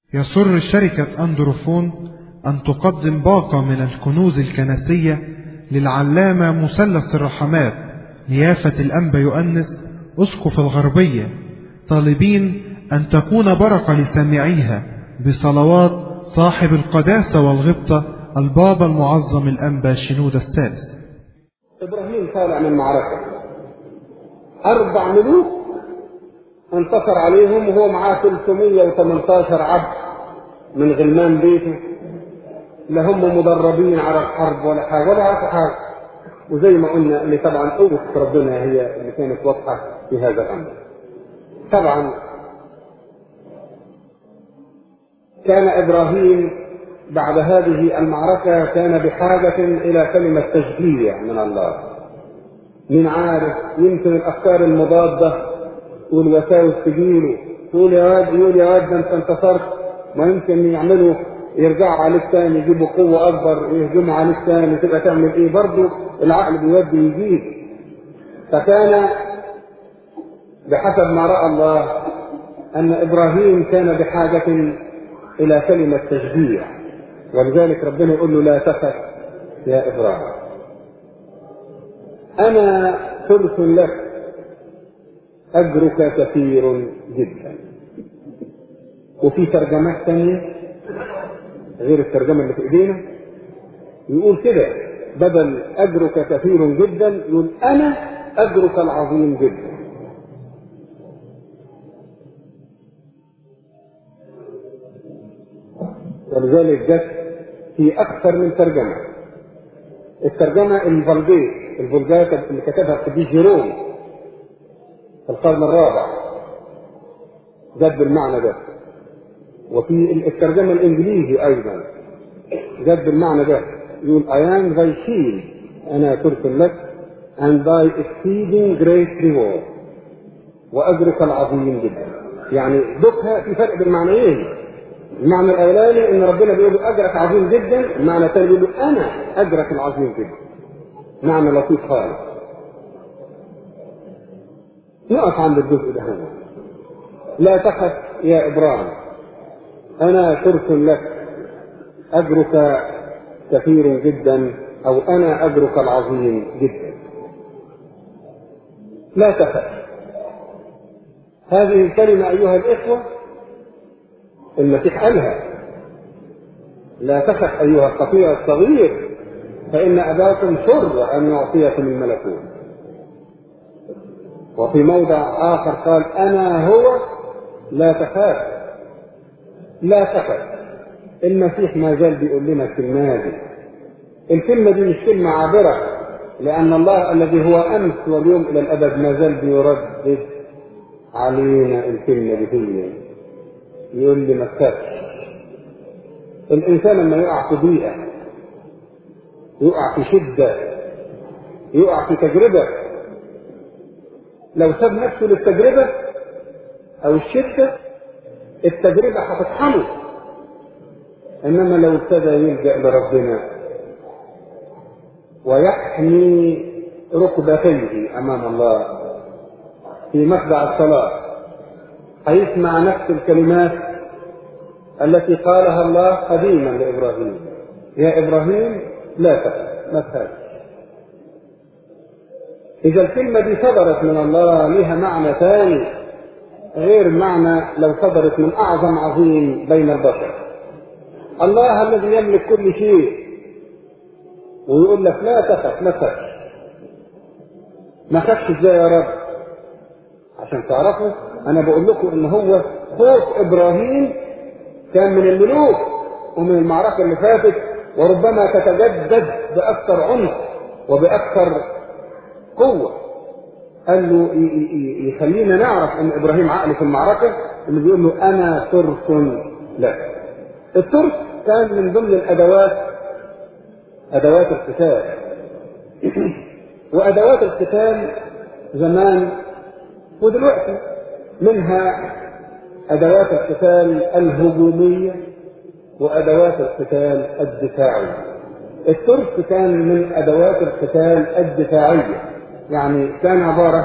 يسر شركة أندروفون أن تقدم باقة من الكنوز الكنسية للعلامة مثلث الرحمات نيافة الأنبا يؤنس أسقف الغربية طالبين أن تكون بركة لسامعيها بصلوات صاحب القداسة والغبطة البابا المعظم الأنبا شنود الثالث إبراهيم طالع من معركة أربع ملوك انتصر عليهم وهو معاه 318 عبد من غلمان بيته لا هم مدربين على الحرب ولا حاجة ولا عارف حاجة وزي ما قلنا اللي طبعا قوة ربنا هي اللي كانت واضحة في هذا الأمر طبعا كان إبراهيم بعد هذه المعركة كان بحاجة إلى كلمة تشجيع من الله من عارف يمكن الأفكار المضادة والوساوس تجيله تقول يا واد يقول يا واد ده أنت انتصرت ما يمكن يعملوا يرجعوا عليك تاني يجيبوا قوة أكبر يهجموا عليك تاني تبقى تعمل إيه برضه العقل بيودي يجيب فكان بحسب ما رأى الله أن إبراهيم كان بحاجة إلى كلمة تشجيع ولذلك ربنا يقول له لا تخف يا إبراهيم أنا ثلث لك أجرك كثير جدا وفي ترجمات ثانية غير الترجمة اللي في إيدينا يقول كده بدل أجرك كثير جدا يقول أنا أجرك العظيم جدا ولذلك جت في أكثر من ترجمة الترجمة الفالجيت الفولجات اللي كتبها القديس جيروم في القرن الرابع جت بالمعنى ده وفي الترجمة الإنجليزي أيضا جت بالمعنى ده يقول I am thy shield أنا ترسل لك and thy exceeding great reward وأجرك العظيم جدا يعني دكها في فرق بين المعنيين المعنى الاولاني ان ربنا بيقول له اجرك عظيم جدا المعنى الثاني بيقول له انا اجرك العظيم جدا معنى لطيف خالص نقف عند الجزء ده هنا لا تخف يا ابراهيم انا ترسل لك اجرك كثير جدا او انا اجرك العظيم جدا لا تخف هذه الكلمه ايها الاخوه المسيح قالها لا تخف ايها القطيع الصغير فان اباكم سر ان يعطيكم الملكوت وفي موضع اخر قال انا هو لا تخاف لا تخف المسيح ما زال بيقول لنا الكلمه دي الكلمه دي مش كلمه عابره لان الله الذي هو امس واليوم الى الابد ما زال بيردد علينا الكلمه دي هي يقول لي ما تخافش الانسان لما يقع في ضيقه يقع في شده يقع في تجربه لو ساب نفسه للتجربه او الشده التجربه هتطحنه انما لو ابتدى يلجا لربنا ويحمي ركبتيه امام الله في مخدع الصلاه هيسمع نفس الكلمات التي قالها الله قديما لابراهيم يا ابراهيم لا تخف ما تخافش اذا الكلمه دي صدرت من الله لها معنى ثاني غير معنى لو صدرت من اعظم عظيم بين البشر الله الذي يملك كل شيء ويقول لك لا تخف ما تخافش ما خافش ازاي يا رب عشان تعرفوا انا بقول لكم ان هو خوف ابراهيم كان من الملوك ومن المعركه اللي فاتت وربما تتجدد باكثر عنف وباكثر قوه قال له يخلينا نعرف ان ابراهيم عقله في المعركه اللي بيقول له انا ترس لك الترس كان من ضمن الادوات ادوات القتال وادوات القتال زمان ودلوقتي منها ادوات القتال الهجوميه وادوات القتال الدفاعيه الترس كان من ادوات القتال الدفاعيه يعني كان عباره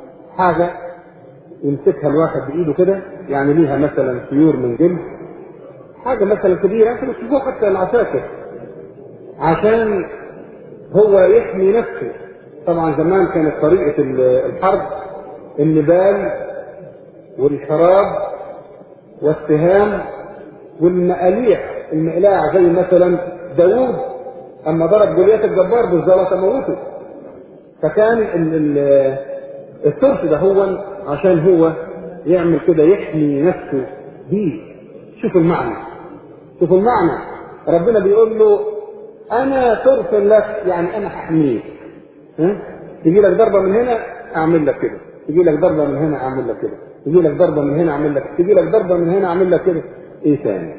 حاجه يمسكها الواحد بايده كده يعني ليها مثلا سيور من جلد حاجة مثلا كبيرة انتوا بتشوفوها حتى العساكر عشان هو يحمي نفسه طبعا زمان كانت طريقة الحرب النبال والشراب والسهام والمقاليع المقلاع زي مثلا داوود اما ضرب جوليات الجبار بالزلطة موته فكان الترس ده هو عشان هو يعمل كده يحمي نفسه بيه شوفوا المعنى شوفوا المعنى ربنا بيقول له انا ترس لك يعني انا هحميك ها تجي لك ضربه من هنا اعمل لك كده تجي لك ضربه من هنا اعمل لك كده تجي لك ضربه من هنا اعمل لك تجي لك ضربه من هنا اعمل لك كده ايه ثاني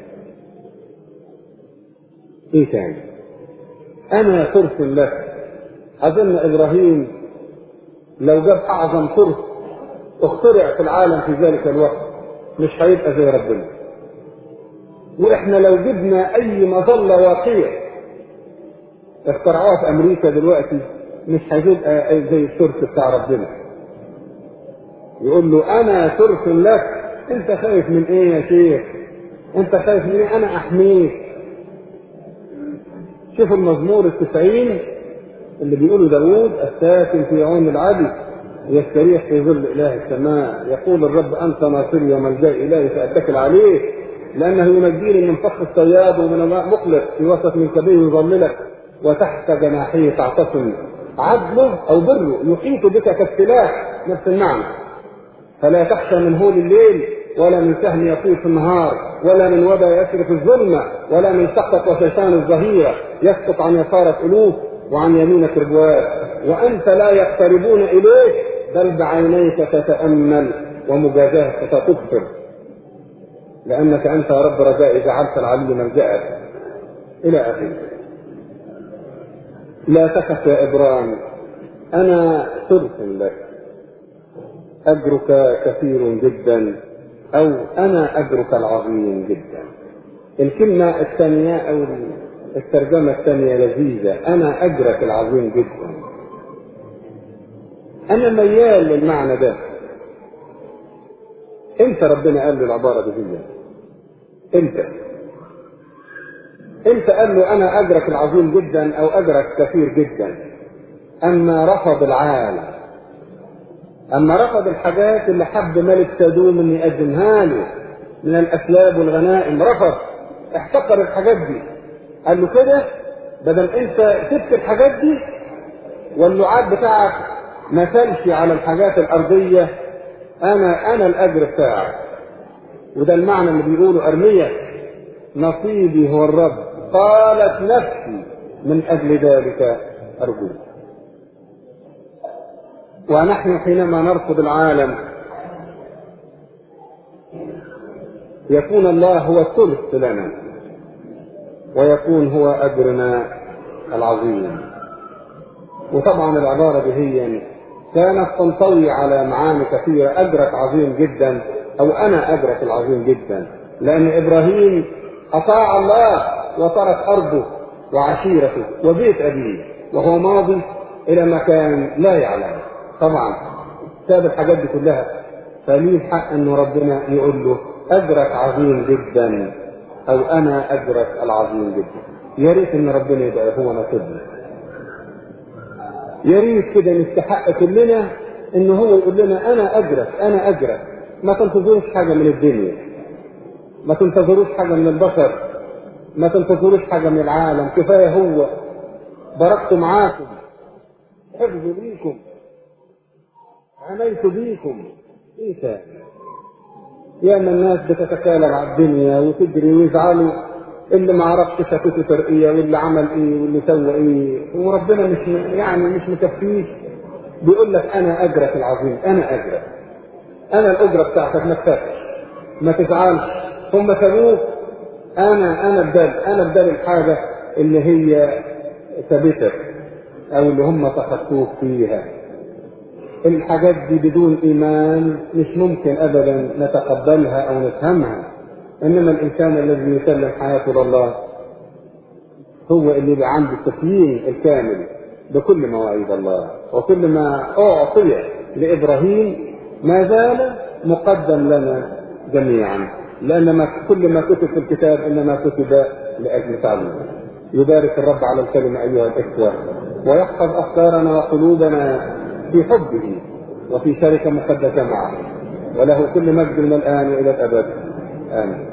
ايه ثاني انا ترس لك اظن ابراهيم لو جاب اعظم ترس اخترع في العالم في ذلك الوقت مش هيبقى زي ربنا واحنا لو جبنا اي مظله واقيه اخترعوها في امريكا دلوقتي مش هتبقى زي الترس بتاع ربنا يقول له انا ترس لك انت خايف من ايه يا شيخ انت خايف من ايه انا احميك شوف المزمور التسعين اللي بيقوله داوود الساكن في عون العبد يستريح في ظل اله السماء يقول الرب انت ناصري وملجئي الهي فاتكل عليه لانه ينجيني من فخ الصياد ومن الماء مقلق في وسط من كبيه يظللك وتحت جناحيه تعتصم عدله او بره يحيط بك كالسلاح نفس المعنى فلا تخشى من هول الليل ولا من سهم يطير في النهار ولا من وبا يسري في الظلمة ولا من سقط وشيطان الظهيرة يسقط عن يسارك ألوف وعن يمينك ربوات وأنت لا يقتربون إليك بل بعينيك تتأمل ومجازاتك تبصر لأنك أنت يا رب رجائي جعلت العلي ملجأك إلى آخره لا تخف يا إبراهيم أنا ثلث لك أجرك كثير جدا أو أنا أجرك العظيم جدا الكلمة الثانية أو الترجمة الثانية لذيذة أنا أجرك العظيم جدا أنا ميال للمعنى ده أنت ربنا قال له العبارة دي هي أنت أنت قال له أنا أجرك العظيم جدا أو أجرك كثير جدا أما رفض العالم أما رفض الحاجات اللي حب ملك سدوم إن يقدمها له من الأسلاب والغنائم رفض احتقر الحاجات دي قال له كده بدل أنت سبت الحاجات دي واللعاب بتاعك ما سالش على الحاجات الأرضية أنا أنا الأجر بتاعك وده المعنى اللي بيقوله أرمية نصيبي هو الرب قالت نفسي من أجل ذلك أرجوك ونحن حينما نرفض العالم يكون الله هو الثلث لنا ويكون هو أجرنا العظيم وطبعا العبارة دي هي كانت تنطوي على معاني كثيرة أجرك عظيم جدا أو أنا أجرك العظيم جدا لأن إبراهيم أطاع الله وترك أرضه وعشيرته وبيت أبيه وهو ماضي إلى مكان لا يعلم طبعا ساب الحاجات دي كلها فليه الحق انه ربنا يقول له اجرك عظيم جدا او انا اجرك العظيم جدا يا ريت ان ربنا يبقى هو نصيبنا يا ريت كده نستحق كلنا ان هو يقول لنا انا اجرك انا اجرك ما تنتظروش حاجه من الدنيا ما تنتظروش حاجه من البشر ما تنتظروش حاجه من العالم كفايه هو بركت معاكم حفظ ليكم عملت بيكم ايه تاني يا ما الناس بتتكالب على الدنيا وتجري ويزعلوا اللي ما عرفش شافته ترقية واللي عمل ايه واللي سوى ايه وربنا مش م... يعني مش مكفيه بيقول لك انا اجرك العظيم انا اجرك انا الاجره بتاعتك ما تخافش ما تزعلش هم سابوك انا انا بدل انا بدل الحاجه اللي هي ثابتك او اللي هم تخطوك فيها الحاجات دي بدون ايمان مش ممكن ابدا نتقبلها او نفهمها انما الانسان الذي يسلم حياته لله هو اللي يبقى عنده التسليم الكامل بكل مواعيد الله وكل ما اعطي لابراهيم ما زال مقدم لنا جميعا لأن ما كل ما كتب في الكتاب إنما كتب لأجل تعليم يبارك الرب على الكلمة أيها الإخوة ويحفظ أفكارنا وقلوبنا في حبه وفي شركة مقدسة معه وله كل مجد من الآن وإلى الأبد آمين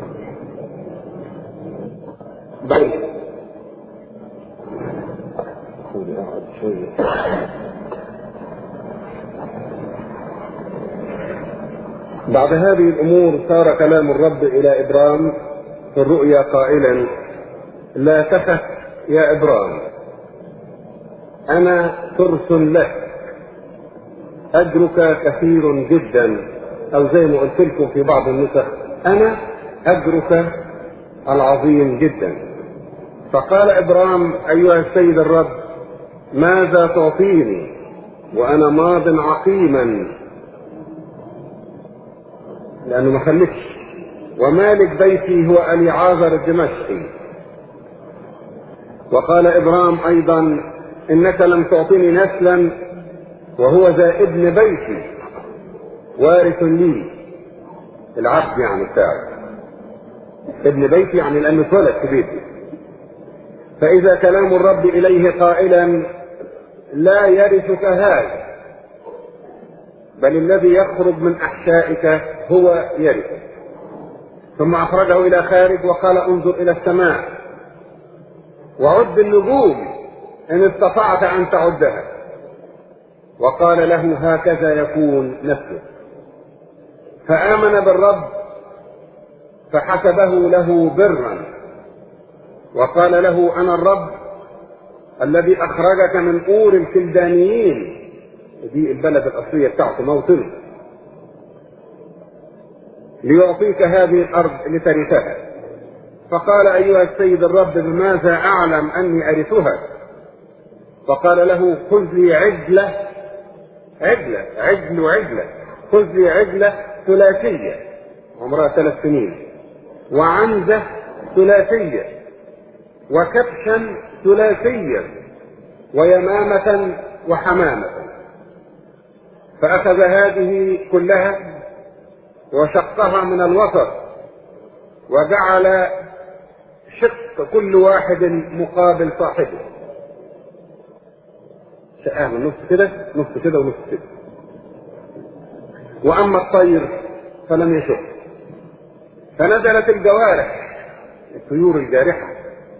بل بعد هذه الأمور صار كلام الرب إلى إبرام في الرؤيا قائلا لا تخف يا إبرام أنا ترس لك أجرك كثير جدا أو زي ما قلت لكم في بعض النسخ أنا أجرك العظيم جدا فقال إبرام أيها السيد الرب ماذا تعطيني وأنا ماض عقيما لأنه ما خلفش ومالك بيتي هو أليعازر الدمشقي وقال إبرام أيضا إنك لم تعطني نسلا وهو ذا ابن بيتي وارث لي العبد يعني بتاعي ابن بيتي يعني لأنه اتولد في بيتي فإذا كلام الرب إليه قائلا لا يرثك هذا بل الذي يخرج من أحشائك هو يرثك ثم أخرجه إلى خارج وقال انظر إلى السماء وعد النجوم إن استطعت أن تعدها وقال له هكذا يكون نسلك فآمن بالرب فحسبه له برا وقال له أنا الرب الذي أخرجك من أور الكلدانيين دي البلد الأصلية بتاعته موطنه ليعطيك هذه الأرض لترثها فقال أيها السيد الرب بماذا أعلم أني أرثها فقال له خذ لي عجلة عجلة عجل وعجلة خذ لي عجلة ثلاثية عمرها ثلاث سنين وعنزة ثلاثية وكبشا ثلاثيا ويمامة وحمامة فأخذ هذه كلها وشقها من الوسط وجعل شق كل واحد مقابل صاحبه شقها من نص كده نص كده ونص كده وأما الطير فلم يشق فنزلت الجوارح الطيور الجارحة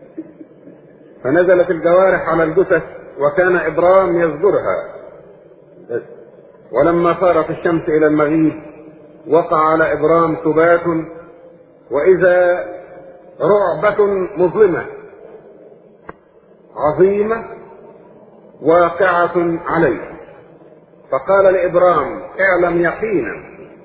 فنزلت الجوارح على الجثث وكان إبرام يصدرها ولما صارت الشمس إلى المغيب وقع على إبرام سبات وإذا رعبة مظلمة عظيمة واقعة عليه فقال لإبرام اعلم يقينا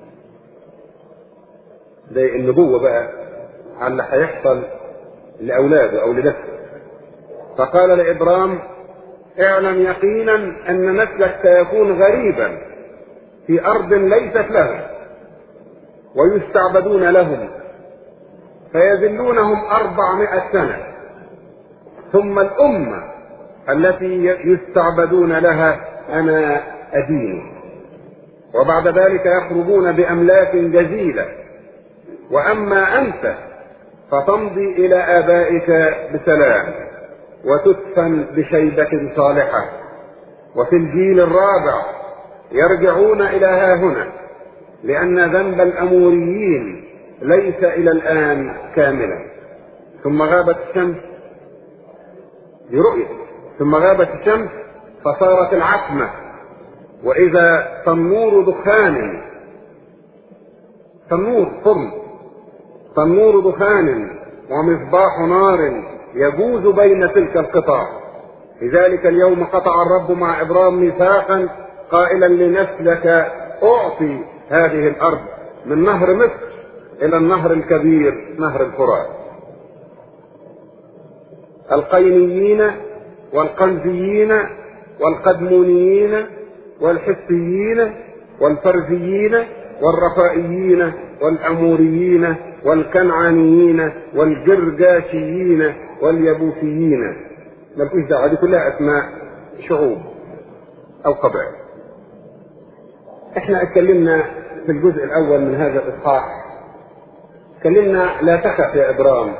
ده النبوة بقى على اللي هيحصل لأولاده أو لنفسه فقال لإبرام اعلم يقينا أن نسلك سيكون غريبا في أرض ليست لهم ويستعبدون لهم فيذلونهم أربعمائة سنة ثم الأمة التي يستعبدون لها أنا أدين وبعد ذلك يخرجون بأملاك جزيلة وأما أنت فتمضي إلى آبائك بسلام وتدفن بشيبة صالحة وفي الجيل الرابع يرجعون إلى ها هنا لأن ذنب الأموريين ليس إلى الآن كاملا ثم غابت الشمس برؤية ثم غابت الشمس فصارت العتمة وإذا تنور دخان تنور فرن تنور دخان ومصباح نار يجوز بين تلك القطع في ذلك اليوم قطع الرب مع إبرام ميثاقا قائلا لنسلك أعطي هذه الأرض من نهر مصر إلى النهر الكبير نهر الفرات القينيين والقنزيين والقدمونيين والحسيين والفرزيين والرفائيين والأموريين والكنعانيين والجرجاشيين واليبوسيين مالكوش دعوة دي كلها أسماء شعوب أو قبائل احنا اتكلمنا في الجزء الأول من هذا الإصحاح كلمنا لا تخف يا إبرام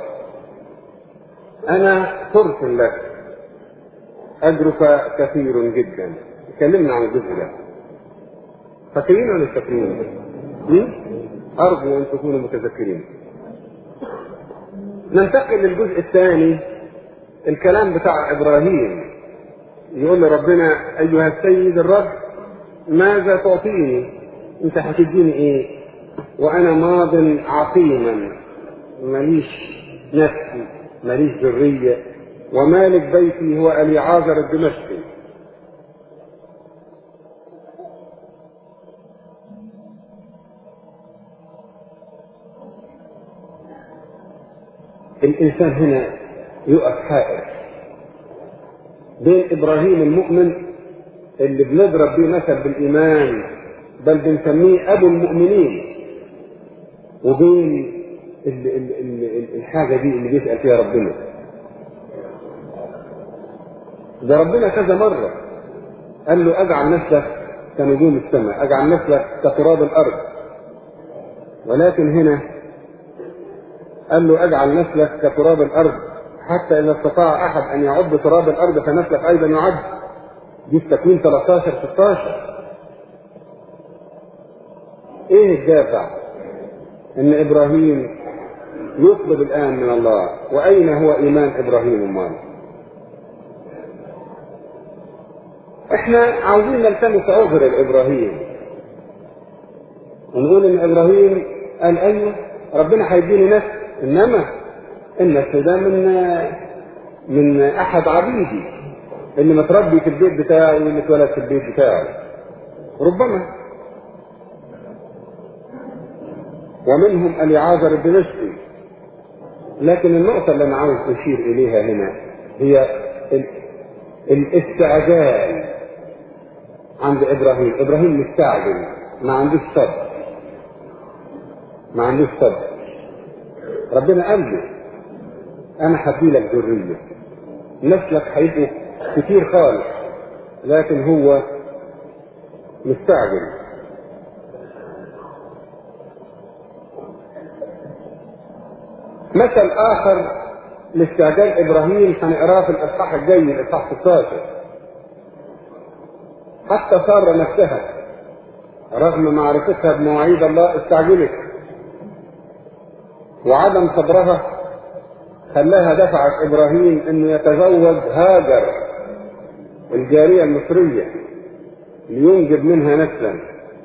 أنا فرس لك أجرك كثير جدا اتكلمنا عن الجزء ده فاكرين ولا مش فاكرين؟ أرجو أن تكونوا متذكرين ننتقل للجزء الثاني الكلام بتاع إبراهيم يقول لربنا أيها السيد الرب ماذا تعطيني؟ أنت هتديني إيه؟ وأنا ماض عقيما ماليش نفسي ماليش ذرية ومالك بيتي هو أليعازر الدمشقي الإنسان هنا يقف حائر بين إبراهيم المؤمن اللي بنضرب بيه مثل بالإيمان بل بنسميه أبو المؤمنين وبين ال ال ال الحاجة دي اللي بيسأل فيها ربنا ده ربنا كذا مرة قال له اجعل نسلك كنجوم السماء اجعل نسلك كتراب الارض ولكن هنا قال له اجعل نسلك كتراب الارض حتى اذا استطاع احد ان يعد تراب الارض فنسلك ايضا يعد دي في تكوين 13 16 ايه الدافع ان ابراهيم يطلب الان من الله واين هو ايمان ابراهيم امال احنا عاوزين نلتمس عذر لابراهيم ونقول ان ابراهيم قال ايوه ربنا هيديني نفس انما النفس ده من من احد عبيدي اللي متربي في البيت بتاعي واللي اتولد في البيت بتاعي ربما ومنهم اليعازر الدمشقي لكن النقطة اللي أنا عاوز أشير إليها هنا هي الاستعجال عند ابراهيم ابراهيم مستعجل ما عندوش صبر ما عندوش صبر ربنا قال له انا هدي لك ذريه نسلك هيبقوا كتير خالص لكن هو مستعجل مثل اخر لاستعجال ابراهيم هنقراه في الاصحاح الجاي الاصحاح 16 حتى سارة نفسها رغم معرفتها بمواعيد الله استعجلت وعدم صبرها خلاها دفعت ابراهيم انه يتزوج هاجر الجارية المصرية لينجب منها نسلا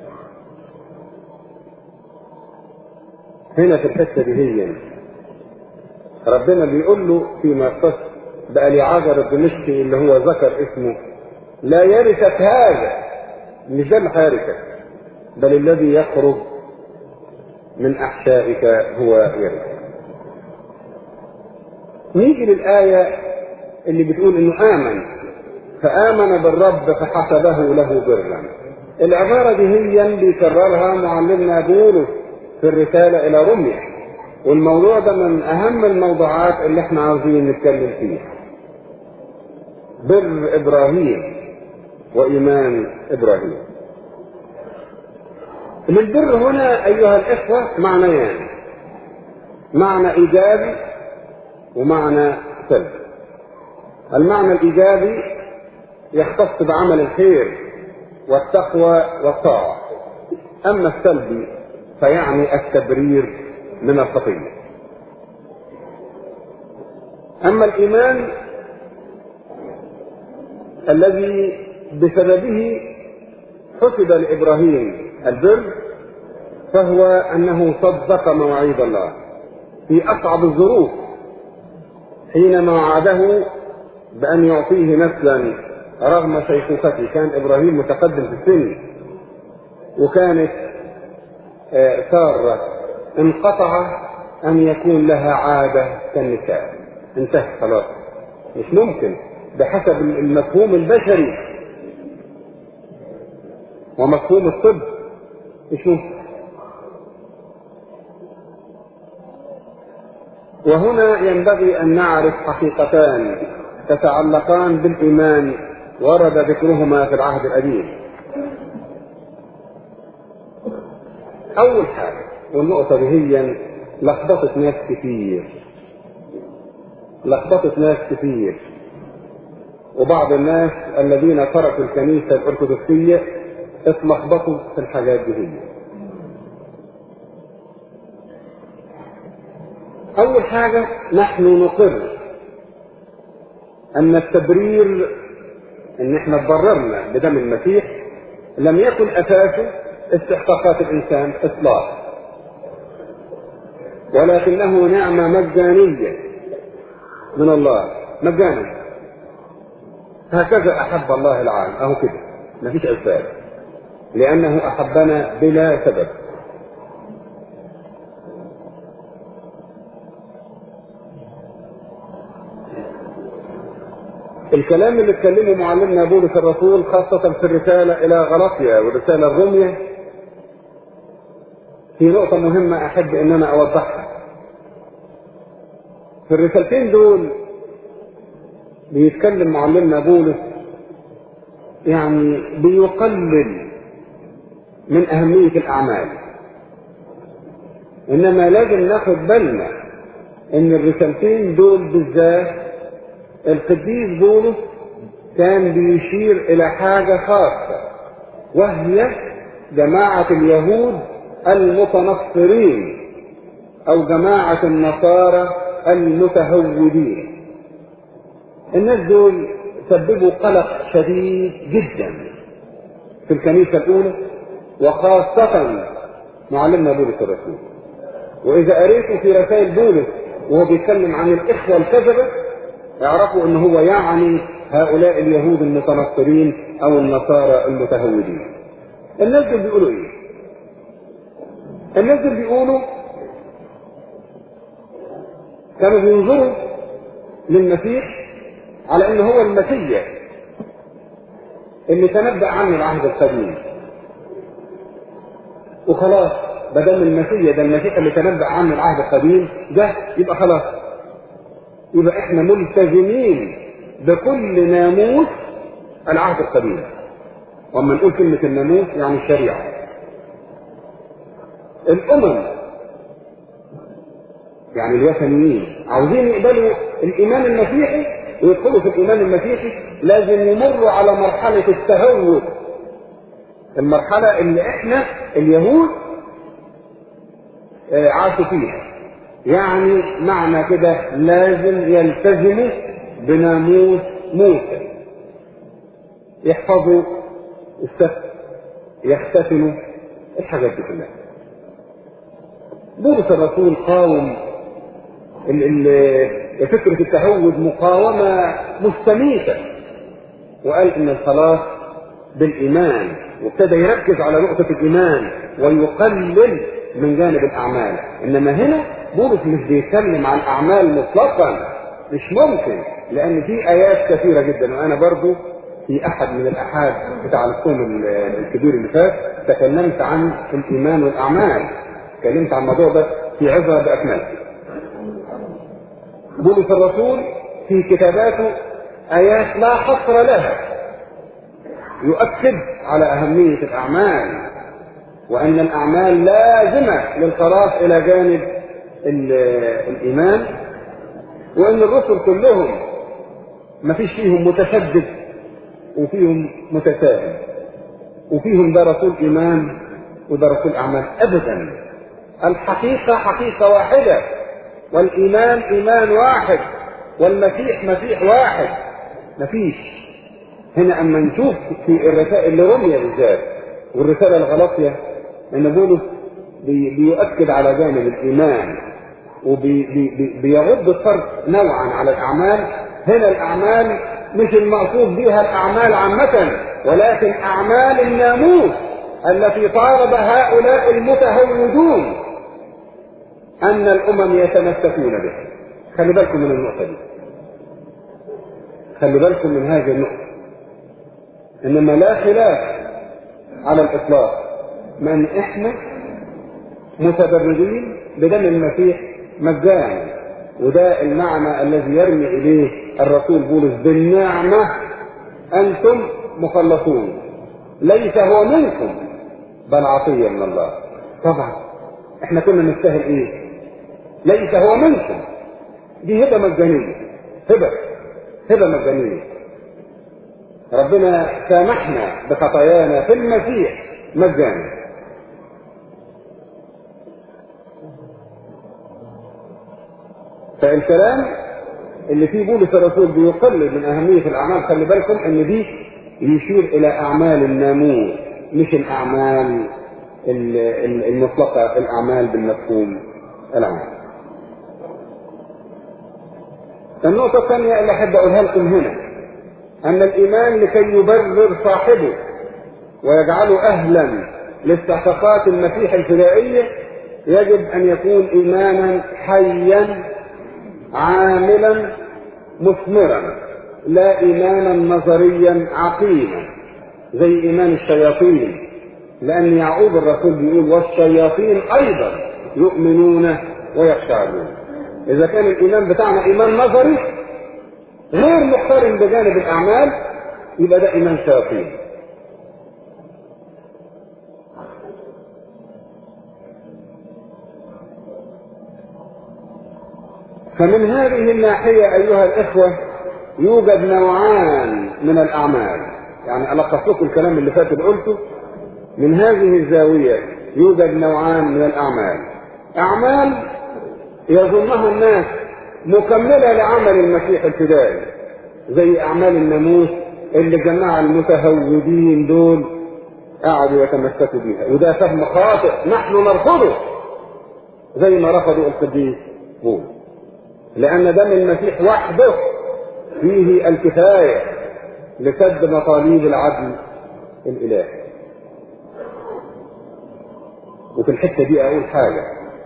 هنا في الحتة دي هي ربنا بيقول له فيما يختص بأليعازر الدمشقي اللي هو ذكر اسمه لا يرثك هذا مش ده اللي هيرثك بل الذي يخرج من احشائك هو يرثك نيجي للآية اللي بتقول انه آمن فآمن بالرب فحسبه له برا العبارة دي هي اللي بيكررها معلمنا بولس في الرسالة إلى روميا والموضوع ده من أهم الموضوعات اللي احنا عاوزين نتكلم فيها بر إبراهيم وإيمان إبراهيم للبر هنا أيها الإخوة معنيان معنى إيجابي ومعنى سلبي المعنى الإيجابي يختص بعمل الخير والتقوى والطاعة أما السلبي فيعني التبرير من الخطية أما الإيمان الذي بسببه حسب لابراهيم البر فهو انه صدق مواعيد الله في اصعب الظروف حينما وعده بان يعطيه نسلا رغم شيخوخته كان ابراهيم متقدم في السن وكانت ساره انقطع ان يكون لها عاده كالنساء انتهى خلاص مش ممكن بحسب المفهوم البشري ومفهوم الطب يشوف وهنا ينبغي أن نعرف حقيقتان تتعلقان بالإيمان ورد ذكرهما في العهد القديم أول حاجة والنقطة دي هي لخبطت ناس كتير لخبطت ناس كتير وبعض الناس الذين تركوا الكنيسة الأرثوذكسية اتلخبطوا في الحاجات دي هي. أول حاجة نحن نقر أن التبرير إن إحنا تبررنا بدم المسيح لم يكن أساسه استحقاقات الإنسان إطلاقا ولكنه نعمة مجانية من الله مجانا هكذا أحب الله العالم أهو كده مفيش أسباب لأنه أحبنا بلا سبب الكلام اللي اتكلمه معلمنا بولس الرسول خاصة في الرسالة إلى غلطيا والرسالة الرومية في نقطة مهمة أحب إن أنا أوضحها. في الرسالتين دول بيتكلم معلمنا بولس يعني بيقلل من أهمية الأعمال. إنما لازم ناخد بالنا إن الرسالتين دول بالذات القديس بولس كان بيشير إلى حاجة خاصة وهي جماعة اليهود المتنصرين أو جماعة النصارى المتهودين الناس دول سببوا قلق شديد جدا في الكنيسة الأولى وخاصة معلمنا بولس الرسول وإذا قريتوا في رسائل بولس وهو بيتكلم عن الإخوة الكذبة اعرفوا ان هو يعني هؤلاء اليهود المتنصرين او النصارى المتهودين الناس دول بيقولوا ايه الناس دول بيقولوا كانوا بينظروا للمسيح على ان هو المسيح اللي تنبأ عنه العهد القديم وخلاص بدل المسيح ده المسيح اللي تنبأ عنه العهد القديم ده يبقى خلاص يبقى احنا ملتزمين بكل ناموس العهد القديم واما نقول كلمة الناموس يعني الشريعة الأمم يعني الوثنيين عاوزين يقبلوا الإيمان المسيحي ويدخلوا في الإيمان المسيحي لازم يمروا على مرحلة التهود المرحلة اللي احنا اليهود عاشوا فيها يعني معنى كده لازم يلتزموا بناموس موسى يحفظوا السبت يختتنوا الحاجات دي كلها بولس الرسول قاوم ال ال فكرة التهود مقاومة مستميتة وقال إن الخلاص بالإيمان وابتدى يركز على نقطة الإيمان ويقلل من جانب الأعمال إنما هنا بولس مش بيتكلم عن أعمال مطلقا مش ممكن لأن في آيات كثيرة جدا وأنا برضو في أحد من الأحاد بتاع الصوم الكبير اللي فات تكلمت عن الإيمان والأعمال تكلمت عن الموضوع ده في عظة بأكمله بولس الرسول في كتاباته آيات لا حصر لها يؤكد على أهمية الأعمال وأن الأعمال لازمة للخلاص إلى جانب الإيمان وأن الرسل كلهم ما فيش فيهم متشدد وفيهم متساهل وفيهم ده رسول إيمان وده رسول أعمال أبدا الحقيقة حقيقة واحدة والإيمان إيمان واحد والمسيح مسيح واحد مفيش هنا أما نشوف في الرسائل لروميا بالذات والرسالة الغلاطية أن بولس بي بيؤكد على جانب الإيمان وبيغض الفرق نوعا على الأعمال هنا الأعمال مش المقصود بها الأعمال عامة ولكن أعمال الناموس التي طالب هؤلاء المتهودون أن الأمم يتمسكون بها خلي بالكم من النقطة دي خلي بالكم من هذه النقطة إنما لا خلاف على الإطلاق من إحنا متبررين بدم المسيح مجانا وده المعنى الذي يرمي إليه الرسول بولس بالنعمة أنتم مخلصون ليس هو منكم بل عطية من الله طبعا احنا كنا نستاهل ايه ليس هو منكم دي هبة مجانية هبة هبة مجانية ربنا سامحنا بخطايانا في المسيح مجانا فالكلام اللي فيه بولس الرسول بيقلل من أهمية الأعمال خلي بالكم إن دي يشير إلى أعمال الناموس مش الأعمال المطلقة الأعمال بالمفهوم العام. النقطة الثانية اللي أحب أقولها لكم هنا أن الإيمان لكي يبرر صاحبه ويجعله أهلا لاستحقاقات المسيح الفدائية يجب أن يكون إيمانا حيا عاملا مثمرا لا إيمانا نظريا عقيما زي إيمان الشياطين لأن يعقوب الرسول بيقول والشياطين أيضا يؤمنون ويخشعون إذا كان الإيمان بتاعنا إيمان نظري غير مقترن بجانب الأعمال يبقى ده إيمان شياطين فمن هذه الناحية أيها الإخوة يوجد نوعان من الأعمال يعني ألخص لكم الكلام اللي فات اللي قلته من هذه الزاوية يوجد نوعان من الأعمال أعمال يظنها الناس مكملة لعمل المسيح الفدائي زي أعمال الناموس اللي جمع المتهودين دول قعدوا يتمسكوا بيها وده فهم خاطئ نحن نرفضه زي ما رفضوا القديس بولس لأن دم المسيح وحده فيه الكفاية لسد مطالب العدل الإلهي وفي الحتة دي أقول حاجة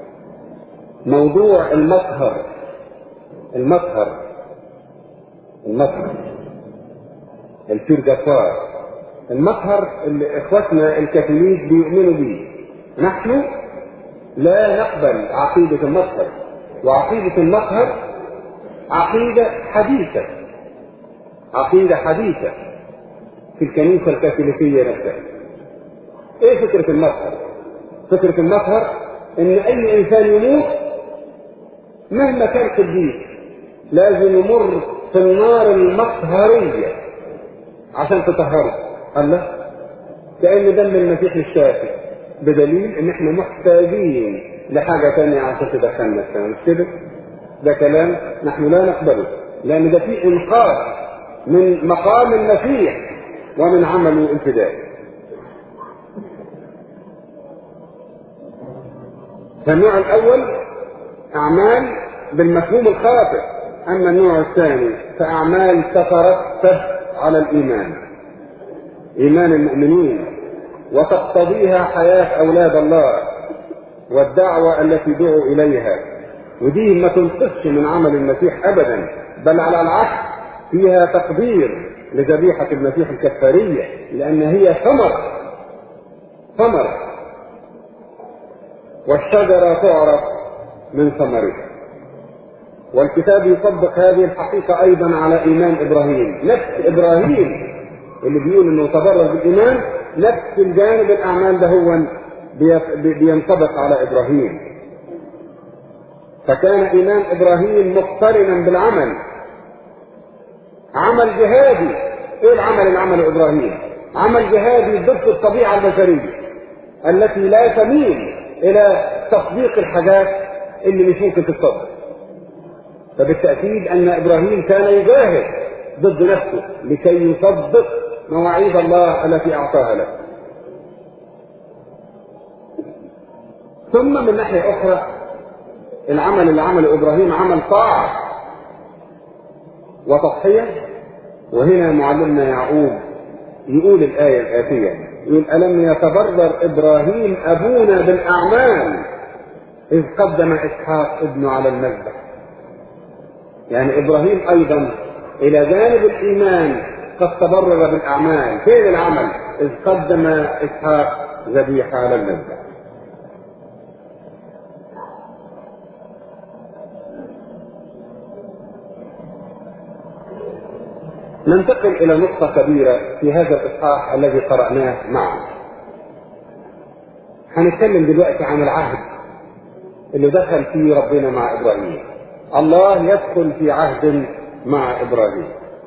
موضوع المطهر المطهر المطهر الفيرجافار المطهر اللي اخواتنا الكاثوليك بيؤمنوا به نحن لا نقبل عقيدة المطهر وعقيدة المطهر عقيدة حديثة عقيدة حديثة في الكنيسة الكاثوليكية نفسها ايه فكرة المطهر فكرة المطهر ان اي انسان يموت مهما كان قديس لازم يمر في النار المطهرية عشان تطهره الله كأن دم المسيح الشافي بدليل ان احنا محتاجين لحاجة تانية عشان تدخلنا السماء مش كده؟ ده كلام نحن لا نقبله لأن ده فيه إنقاذ من مقام المسيح ومن عمله الفدائي. فالنوع الأول أعمال بالمفهوم الخاطئ أما النوع الثاني فأعمال تترتب على الإيمان إيمان المؤمنين وتقتضيها حياة أولاد الله والدعوة التي دعوا إليها ودي ما تنقصش من عمل المسيح أبدا بل على العكس فيها تقدير لذبيحة المسيح الكفارية لأن هي ثمر ثمر والشجرة تعرف من ثمرها والكتاب يطبق هذه الحقيقة أيضا على إيمان إبراهيم نفس إبراهيم اللي بيقول إنه تبرر بالإيمان نفس الجانب الأعمال ده هو بينطبق على إبراهيم فكان إيمان إبراهيم مقترنا بالعمل عمل جهادي إيه العمل اللي عمله إبراهيم عمل جهادي ضد الطبيعة البشرية التي لا تميل إلى تصديق الحاجات اللي مش ممكن تتصدق فبالتأكيد أن إبراهيم كان يجاهد ضد نفسه لكي يصدق مواعيد الله التي أعطاها له ثم من ناحية أخرى العمل اللي عمله إبراهيم عمل طاعة وتضحية وهنا معلمنا يعقوب يقول الآية الآتية يقول ألم يتبرر إبراهيم أبونا بالأعمال إذ قدم إسحاق ابنه على المذبح يعني إبراهيم أيضا إلى جانب الإيمان قد تبرر بالأعمال فين العمل إذ قدم إسحاق ذبيحة على المذبح ننتقل إلى نقطة كبيرة في هذا الإصحاح الذي قرأناه معا. هنتكلم دلوقتي عن العهد اللي دخل فيه ربنا مع ابراهيم الله يدخل في عهد مع ابراهيم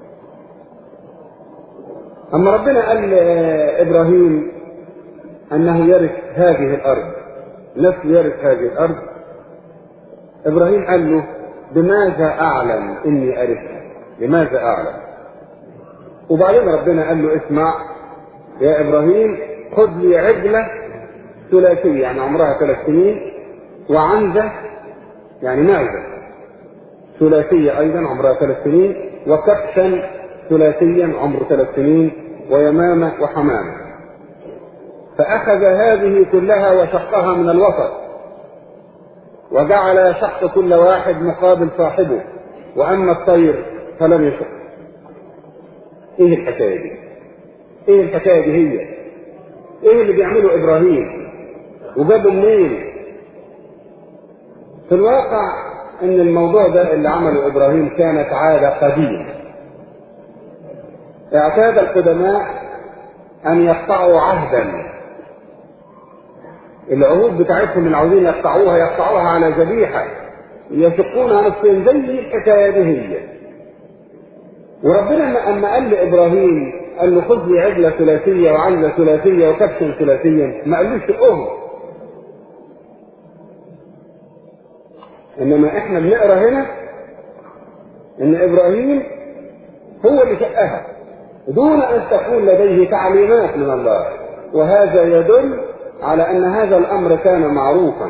اما ربنا قال لابراهيم انه يرث هذه الارض نسل يرث هذه الارض ابراهيم قال له بماذا اعلم اني ارثها لماذا اعلم وبعدين ربنا قال له اسمع يا ابراهيم خذ لي عجله ثلاثيه يعني عمرها ثلاث سنين وعنزه يعني معزه ثلاثيه ايضا عمرها ثلاث سنين وكبشا ثلاثيا عمره ثلاث سنين ويمامه وحمامه فاخذ هذه كلها وشقها من الوسط وجعل شق كل واحد مقابل صاحبه واما الطير فلم يشق ايه الحكايه دي ايه الحكايه دي هي ايه اللي بيعمله ابراهيم وجابه منين في الواقع ان الموضوع ده اللي عمله ابراهيم كانت عاده قديمه اعتاد القدماء ان يقطعوا عهدا العهود بتاعتهم اللي عاوزين يقطعوها يقطعوها على ذبيحه يشقونها نصفين زي الحكايه دي هي وربنا اما قال لابراهيم قال له خذ لي عجله ثلاثيه وعنزه ثلاثيه وكبش ثلاثيا ما قالوش شقهم انما احنا بنقرا هنا ان ابراهيم هو اللي شقها دون ان تكون لديه تعليمات من الله وهذا يدل على ان هذا الامر كان معروفا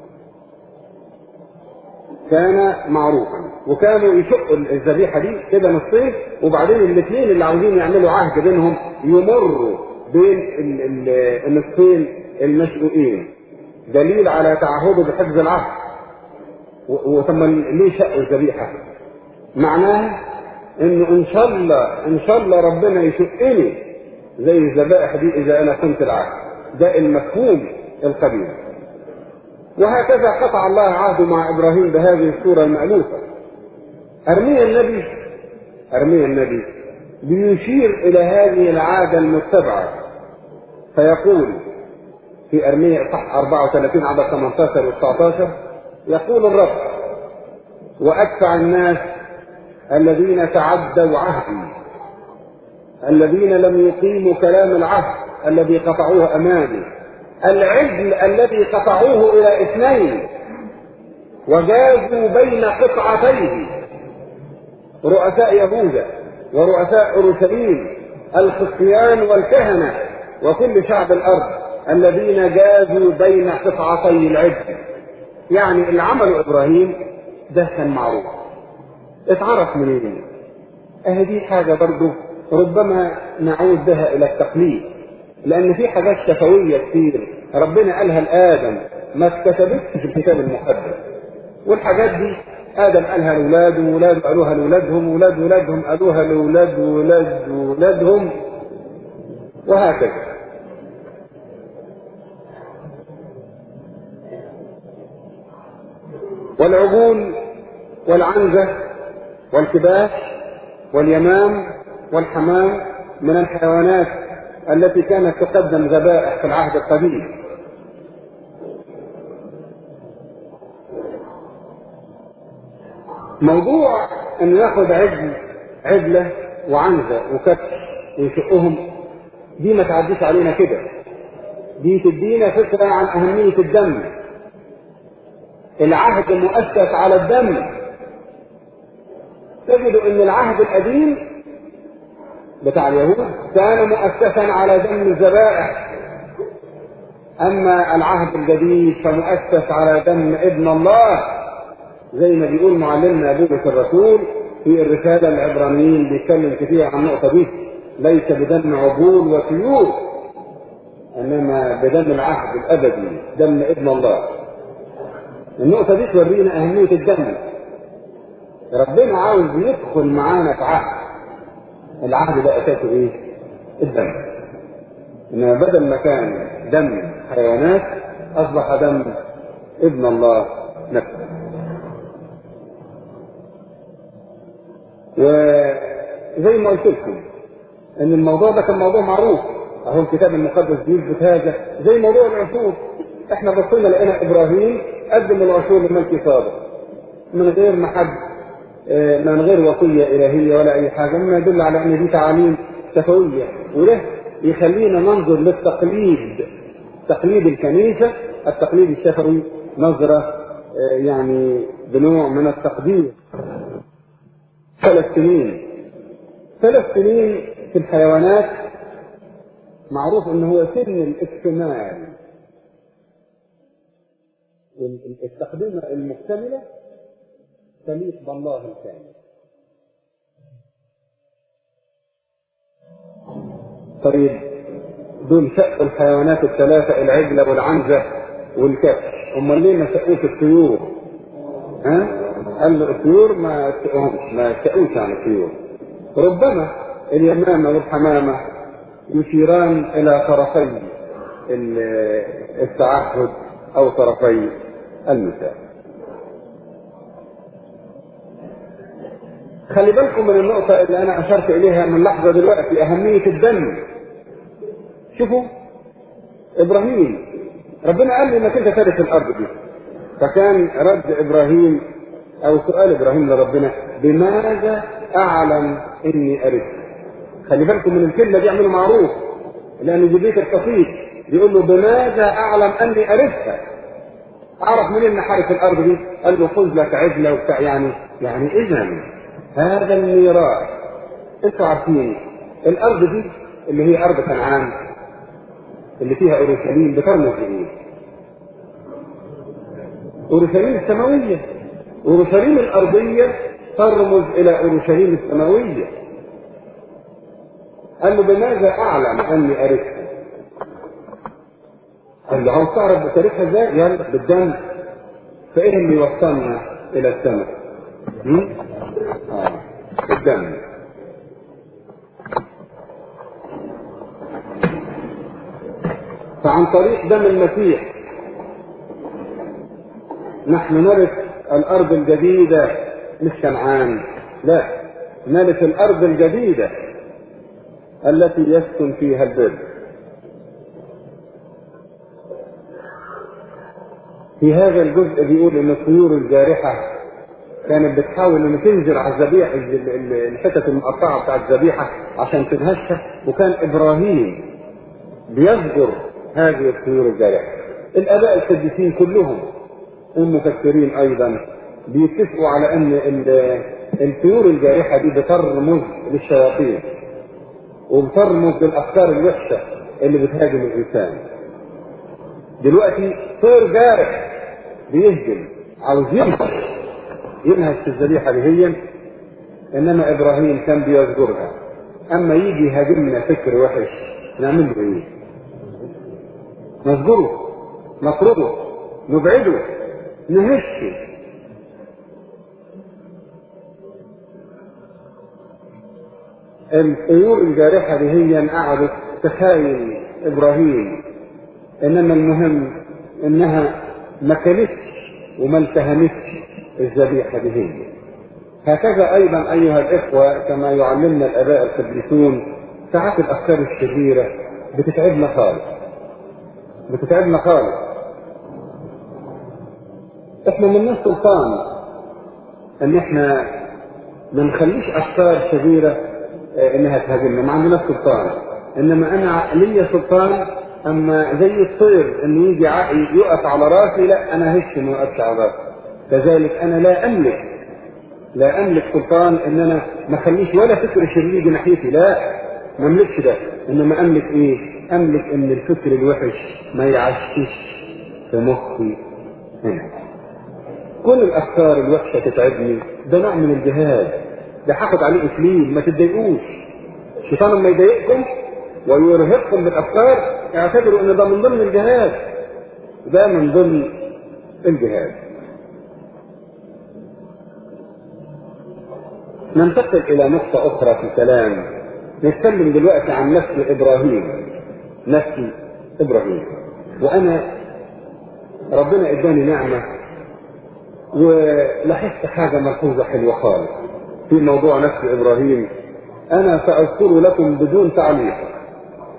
كان معروفا وكانوا يشقوا الذبيحه دي كده نصين وبعدين الاثنين اللي عاوزين يعملوا عهد بينهم يمروا بين ال- ال- النصفين المشقوقين دليل على تعهده بحفظ العهد و- وثم ليه شق الذبيحه معناه انه ان شاء الله ان شاء الله ربنا يشقني زي الذبائح دي اذا انا كنت العهد ده المفهوم القديم وهكذا قطع الله عهده مع ابراهيم بهذه الصوره المالوفه ارميا النبي ارميا النبي بيشير الى هذه العاده المتبعه فيقول في ارميا صح 34 عدد 18 و 19 يقول الرب وادفع الناس الذين تعدوا عهدي الذين لم يقيموا كلام العهد الذي قطعوه امامي العجل الذي قطعوه الى اثنين وجازوا بين قطعتيه رؤساء يهوذا ورؤساء اورشليم الخصيان والكهنه وكل شعب الارض الذين جازوا بين قطعتي العجل يعني اللي عمله ابراهيم ده كان معروف اتعرف منين اهي دي حاجه برضه ربما نعود بها الى التقليد لان في حاجات شفويه كتير ربنا قالها لادم ما اتكتبتش في الكتاب المقدس والحاجات دي ادم قالها لاولاده واولاده قالوها لاولادهم واولاد ولادهم قالوها لاولاد ولاد ولادهم وهكذا والعجول والعنزه والكباش واليمام والحمام من الحيوانات التي كانت تقدم ذبائح في العهد القديم موضوع ان ياخذ عجل عجله وعنزه وكبش ويشقهم دي ما تعديش علينا كده دي تدينا فكره عن اهميه الدم العهد مؤسس على الدم تجد ان العهد القديم بتاع اليهود كان مؤسسا على دم الذبائح اما العهد الجديد فمؤسس على دم ابن الله زي ما بيقول معلمنا بولس الرسول في الرسالة العبرانيين بيتكلم كتير عن النقطة دي ليس بدم عجول وطيور انما بدم العهد الابدي دم ابن الله النقطة دي تورينا اهمية الدم ربنا عاوز يدخل معانا في عهد العهد ده اساسه ايه؟ الدم انما بدل ما كان دم حيوانات اصبح دم ابن الله نفسه وزي ما قلت لكم ان الموضوع ده كان موضوع معروف اهو الكتاب المقدس بيثبت هذا زي موضوع العصور احنا بصينا لقينا ابراهيم قدم العشور لملك صادق من غير ما حد آه، من غير وصيه الهيه ولا اي حاجه مما يدل على ان دي تعاليم شفويه وده يخلينا ننظر للتقليد تقليد الكنيسه التقليد الشفوي نظره آه، يعني بنوع من التقدير ثلاث سنين ثلاث سنين في الحيوانات معروف ان هو سن الاكتمال التقدمة المكتملة تليق بالله الكامل طيب دول شقوا الحيوانات الثلاثة العجلة والعنزة والكبش امال ليه ما شقوش الطيور ها قال له الطيور ما شقوهمش ما شقوش عن الطيور ربما اليمامة والحمامة يشيران إلى طرفي التعهد أو طرفي المثال خلي بالكم من النقطة اللي أنا أشرت إليها من لحظة دلوقتي أهمية الدم شوفوا إبراهيم ربنا قال لي إنك أنت ترث الأرض دي فكان رد إبراهيم أو سؤال إبراهيم لربنا بماذا أعلم إني أرث خلي بالكم من الكلمة دي اعملوا معروف لأن جبريل القصيد بيقول له بماذا أعلم أني أرثها أعرف منين إن حارس الأرض دي قال له خذ لك عجلة وبتاع يعني يعني إذا هذا الميراث أنتوا عارفين الأرض دي اللي هي أرض كنعان اللي فيها أورشليم بترمز لإيه؟ أورشليم السماوية أورشليم الأرضية ترمز إلى أورشليم السماوية قال له بماذا أعلم أني أرثها؟ قال له عاوز تعرف بتاريخها ازاي؟ يلا بالدم فايه اللي يوصلنا الى السماء؟ اه الدم فعن طريق دم المسيح نحن نرث الارض الجديده مش كنعان لا نرث الارض الجديده التي يسكن فيها البر في هذا الجزء بيقول ان الطيور الجارحة كانت بتحاول ان تنزل على الذبيح الحتت المقطعة بتاع الذبيحة عشان تنهشها وكان ابراهيم بيذكر هذه الطيور الجارحة الاباء القديسين كلهم المفسرين ايضا بيتفقوا على ان الطيور الجارحة دي بترمز للشياطين وبترمز للافكار الوحشة اللي بتهاجم الانسان دلوقتي طير جارح بيهجم عاوز ينهش ينهش في الذبيحه دهيا انما ابراهيم كان بيذكرها اما يجي يهاجمنا فكر وحش نعمل له ايه؟ نذكره نطرده نبعده نهشه الطيور الجارحه دهيا قعدت تخايل ابراهيم انما المهم انها ما كلتش وما التهمتش الذبيحه دي هي هكذا ايضا ايها الاخوه كما يعلمنا الاباء القديسون ساعات الافكار الشريره بتتعبنا خالص بتتعبنا خالص احنا ملناش سلطان ان احنا ما نخليش افكار شريره انها تهاجمنا ما عندناش سلطان انما انا ليا سلطان اما زي الطير انه يجي يقف على راسي لا انا هش ما يقفش على راسي كذلك انا لا املك لا املك سلطان ان انا ما اخليش ولا فكر شرير يجي ناحيتي لا ما املكش ده انما املك ايه املك ان الفكر الوحش ما يعشش في مخي هنا كل الافكار الوحشه تتعبني ده نوع من الجهاد ده هاخد عليه اكليل ما تتضايقوش الشيطان لما يضايقكم ويرهقكم بالافكار اعتبروا ان ده من ضمن الجهاد ده من ضمن الجهاد ننتقل الى نقطة اخرى في الكلام نتكلم دلوقتي عن نسل ابراهيم نسل ابراهيم وانا ربنا اداني نعمة ولاحظت حاجة ملحوظة حلوة خالص في موضوع نسل ابراهيم انا ساذكر لكم بدون تعليق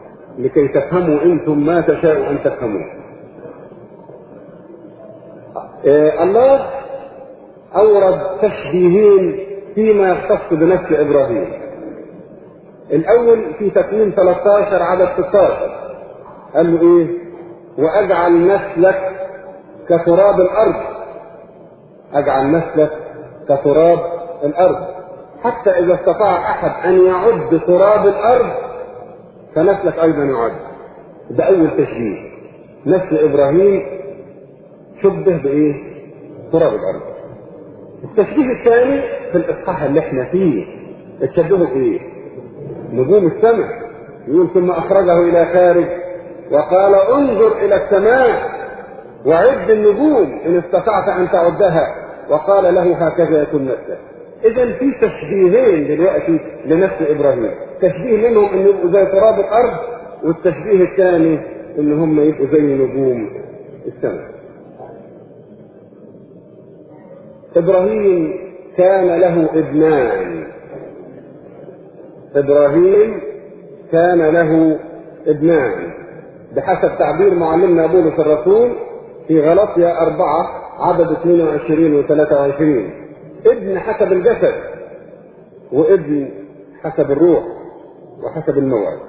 لكي تفهموا انتم ما تشاءوا ان تفهموه آه الله أورد تشبيهين فيما يختص بنفس إبراهيم الأول في تكوين 13 عدد 16 قال له إيه؟ وأجعل نسلك كتراب الأرض أجعل نسلك كتراب الأرض حتى إذا استطاع أحد أن يعد تراب الأرض فنسلك أيضا يعد ده أول تشبيه نسل إبراهيم شبه بإيه؟ تراب الأرض التشبيه الثاني في الإصحاح اللي احنا فيه اتشبهوا بإيه؟ نجوم السماء يقول ثم أخرجه إلى خارج وقال انظر إلى السماء وعد النجوم إن استطعت أن تعدها وقال له هكذا يكون نسلك إذا في تشبيهين دلوقتي لنفس إبراهيم تشبيه منهم أن يبقوا زي تراب الأرض والتشبيه الثاني أن هم يبقوا زي نجوم السماء إبراهيم كان له ابنان إبراهيم كان له ابنان بحسب تعبير معلمنا بولس الرسول في غلطية أربعة عدد 22 و 23 ابن حسب الجسد وابن حسب الروح وحسب الموعد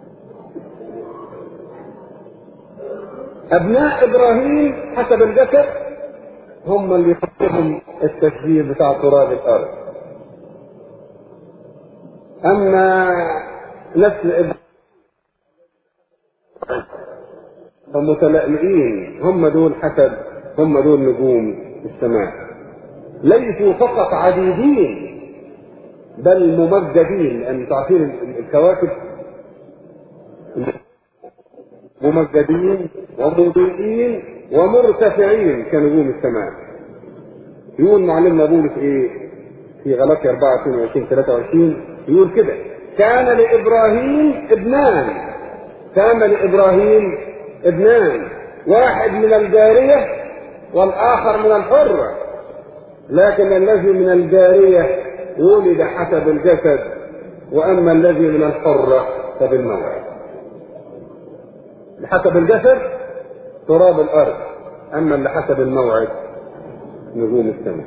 أبناء إبراهيم حسب الجسد هم اللي يحطهم التشبيه بتاع تراب الأرض أما نسل إبراهيم فمتلألئين هم دول حسب هم دول نجوم السماء ليسوا فقط عديدين بل ممجدين لأن تعرفين الكواكب ممجدين ومضيئين ومرتفعين كنجوم السماء يقول معلمنا بولس ايه في غلطي 24 23 يقول كده كان لابراهيم ابنان كان لابراهيم ابنان واحد من الجاريه والاخر من الحره لكن الذي من الجاريه ولد حسب الجسد واما الذي من الحره فبالموعد بحسب الجسد تراب الارض اما اللي حسب الموعد نجوم السماء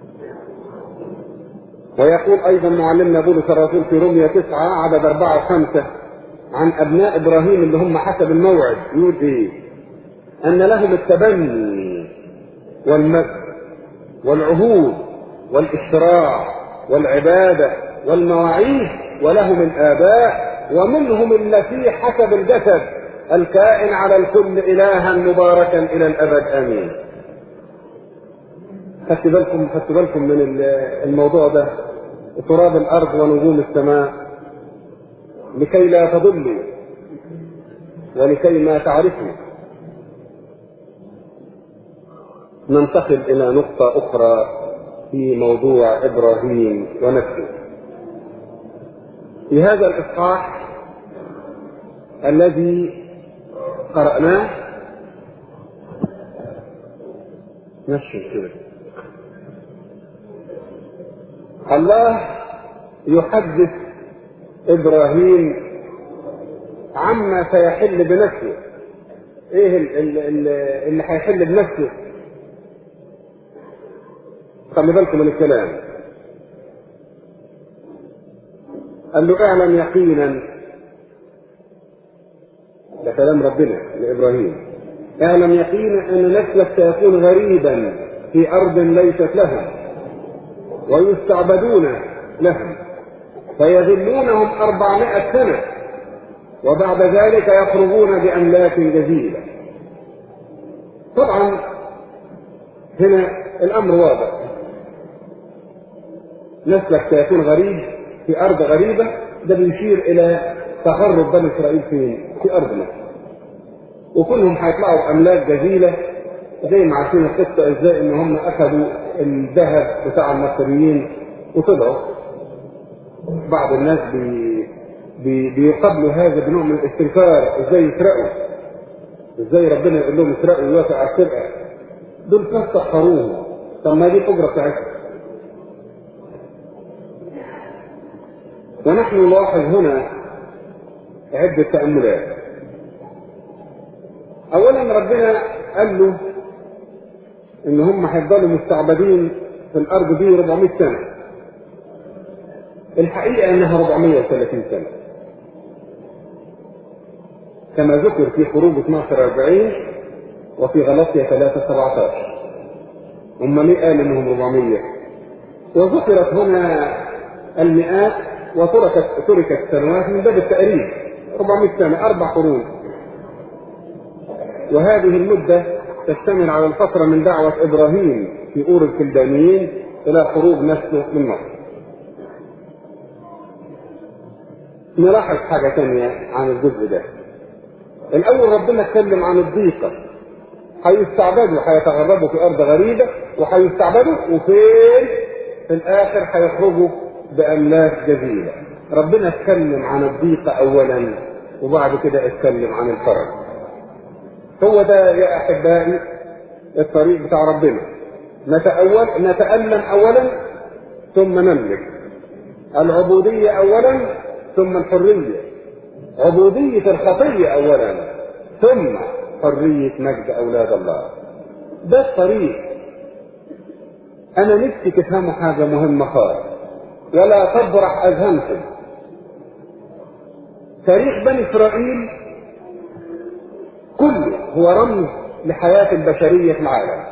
ويقول ايضا معلمنا بولس الرسول في روميا تسعة عدد أربعة وخمسة عن ابناء ابراهيم اللي هم حسب الموعد يقول ايه ان لهم التبني والمجد والعهود والاشراع والعبادة والمواعيد ولهم الآباء ومنهم التي حسب الجسد الكائن على الكل إلها مباركا إلى الأبد آمين خدت بالكم خدت بالكم من الموضوع ده تراب الأرض ونجوم السماء لكي لا تضلوا ولكي ما تعرفوا ننتقل إلى نقطة أخرى في موضوع إبراهيم ونفسه في هذا الإصحاح الذي قرأناه مشي كده الله يحدث إبراهيم عما سيحل بنفسه ايه اللي هيحل بنفسه خلي بالكم من الكلام قال له اعلم يقينا ده كلام ربنا لابراهيم اعلم يقينا ان نسلك سيكون غريبا في ارض ليست لهم ويستعبدون لهم فيذلونهم أربعمائة سنة وبعد ذلك يخرجون بأملاك جزيلة طبعا هنا الأمر واضح نسلك سيكون غريب في أرض غريبة ده بيشير إلى تغرب بني إسرائيل في في أرض مصر وكلهم هيطلعوا بأملاك جزيلة زي ما عارفين القصة ازاي ان هم اخذوا الذهب بتاع المصريين وطلعوا بعض الناس بي بي بيقابلوا هذا بنوع من الاستنكار ازاي يسرقوا ازاي ربنا يقول لهم اسرقوا ويوافق على السرقه دول ناس سحروهم طب ما دي الاجره بتاعتهم ونحن نلاحظ هنا عدة تأملات أولا ربنا قال له ان هم هيفضلوا مستعبدين في الارض دي 400 سنه الحقيقه انها 430 سنه كما ذكر في خروج 12 40 وفي غلطية 3 17 هم ليه قال انهم 400 وذكرت هنا المئات وتركت تركت السنوات من باب التقريب 400 سنة أربع قرون وهذه المدة تشتمل على الفترة من دعوة إبراهيم في أور الكلدانيين إلى خروج نسله من مصر. نلاحظ حاجة ثانية عن الجزء ده. الأول ربنا اتكلم عن الضيقة. هيستعبدوا هيتغربوا في أرض غريبة وهيستعبدوا وفين؟ في الآخر هيخرجوا بأملاك جزيلة. ربنا اتكلم عن الضيقة أولا وبعد كده اتكلم عن الفرج. هو ده يا احبائي الطريق بتاع ربنا نتأول نتألم اولا ثم نملك العبودية اولا ثم الحرية عبودية الخطية اولا ثم حرية مجد اولاد الله ده الطريق انا نفسي تفهموا حاجة مهمة خالص ولا تبرح اذهانكم تاريخ بني اسرائيل كله هو رمز لحياة البشرية في العالم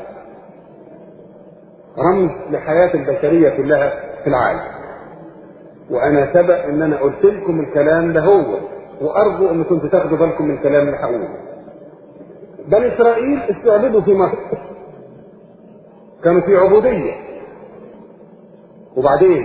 رمز لحياة البشرية كلها في العالم وأنا سبق إن أنا قلت لكم الكلام ده هو وأرجو إن كنتوا تاخدوا بالكم من الكلام اللي هقوله بني إسرائيل استعبدوا في مصر كانوا في عبودية وبعدين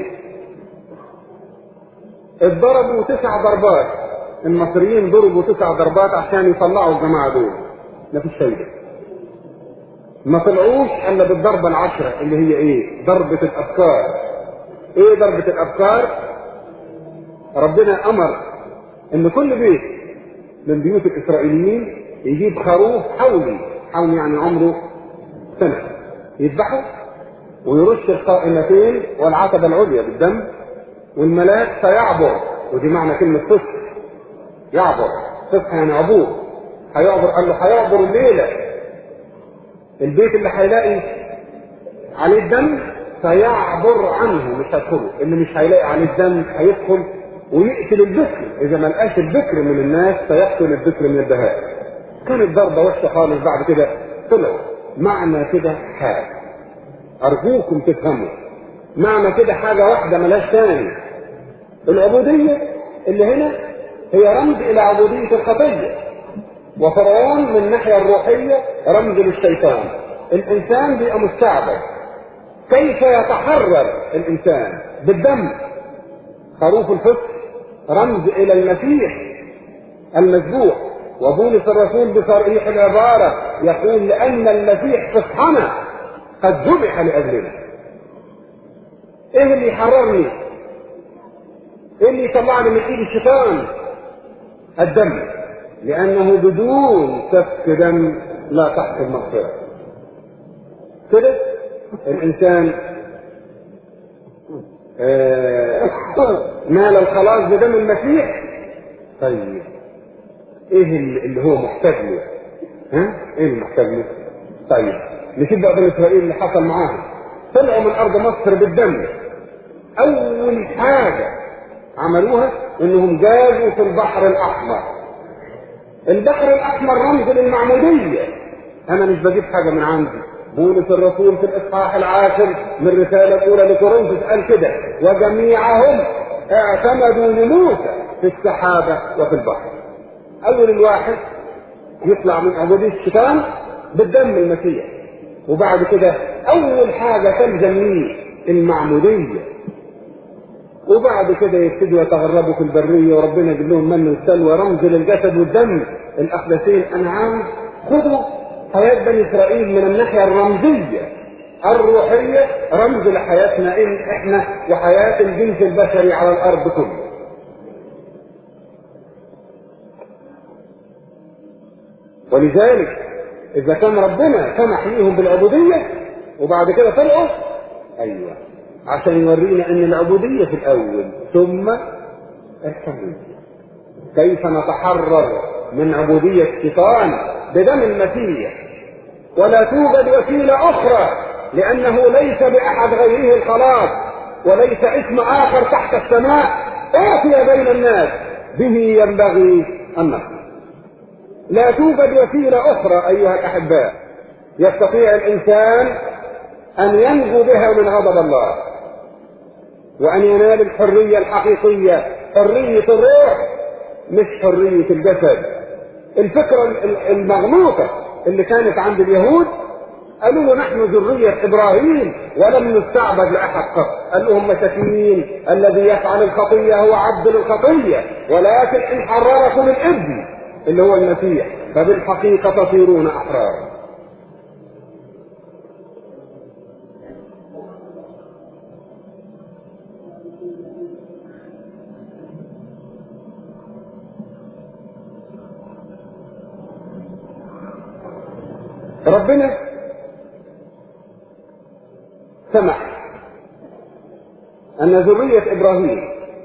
اتضربوا تسع ضربات المصريين ضربوا تسع ضربات عشان يطلعوا الجماعه دول مفيش فايده ما طلعوش الا بالضربه العشره اللي هي ايه؟ ضربه الافكار ايه ضربه الافكار؟ ربنا امر ان كل بيت من بيوت الاسرائيليين يجيب خروف حولي حولي يعني عمره سنه يذبحه ويرش القائمتين والعتبه العليا بالدم والملاك سيعبر ودي معنى كلمه فسق يعبر فسح يعني عبور هيعبر قال له هيعبر الليله البيت اللي هيلاقي عليه الدم سيعبر عنه مش هيدخله اللي مش هيلاقي عليه الدم هيدخل ويقتل البكر اذا ما لقاش البكر من الناس سيقتل البكر من البهائم كانت ضربه وحشه خالص بعد كده طلعوا معنى كده حاجه ارجوكم تفهموا معنى كده حاجه واحده ملهاش ثاني العبوديه اللي هنا هي رمز الى عبودية الخطية وفرعون من الناحية الروحية رمز للشيطان الانسان بيبقى مستعبد كيف يتحرر الانسان بالدم خروف الفطر رمز الى المسيح المذبوح وبولس الرسول بصريح العبارة يقول لأن المسيح فصحنا قد ذبح لأجلنا ايه اللي يحررني ايه اللي يطلعني من ايد الشيطان الدم لأنه بدون سفك دم لا تحصل مغفرة كده الإنسان آه نال الخلاص بدم المسيح طيب ايه اللي هو محتاج له ها ايه اللي محتاج له طيب نشوف بقى بني اسرائيل اللي حصل معاهم طلعوا من ارض مصر بالدم اول حاجه عملوها انهم جازوا في البحر الاحمر البحر الاحمر رمز للمعموديه انا مش بجيب حاجه من عندي بولس الرسول في الاصحاح العاشر من الرساله الاولى لكورنثوس قال كده وجميعهم اعتمدوا لموسى في السحابه وفي البحر اول الواحد يطلع من عبوديه الشيطان بالدم المسيح وبعد كده اول حاجه تلزم ليه المعموديه وبعد كده يبتدوا يتغربوا في البريه وربنا يجيب لهم من والسلوى رمز للجسد والدم الاقدسين انا عاوز خذوا حياه بني اسرائيل من الناحيه الرمزيه الروحيه رمز لحياتنا إن احنا وحياه الجنس البشري على الارض كله ولذلك اذا كان ربنا سمح ليهم بالعبوديه وبعد كده طلعوا ايوه عشان يورينا ان العبوديه في الاول ثم الحريه كيف نتحرر من عبوديه الشيطان بدم المسيح ولا توجد وسيلة أخرى لأنه ليس بأحد غيره الخلاص وليس اسم آخر تحت السماء أعطي بين الناس به ينبغي النصر لا توجد وسيلة أخرى أيها الأحباء يستطيع الإنسان أن ينجو بها من غضب الله وأن ينال الحرية الحقيقية حرية الروح مش حرية الجسد الفكرة المغلوطة اللي كانت عند اليهود قالوا له نحن ذرية إبراهيم ولم نستعبد لأحد قط قال لهم مساكين الذي يفعل الخطية هو عبد للخطية ولكن إن حرركم الابن اللي هو المسيح فبالحقيقة تصيرون أحرارا ربنا سمح أن ذرية إبراهيم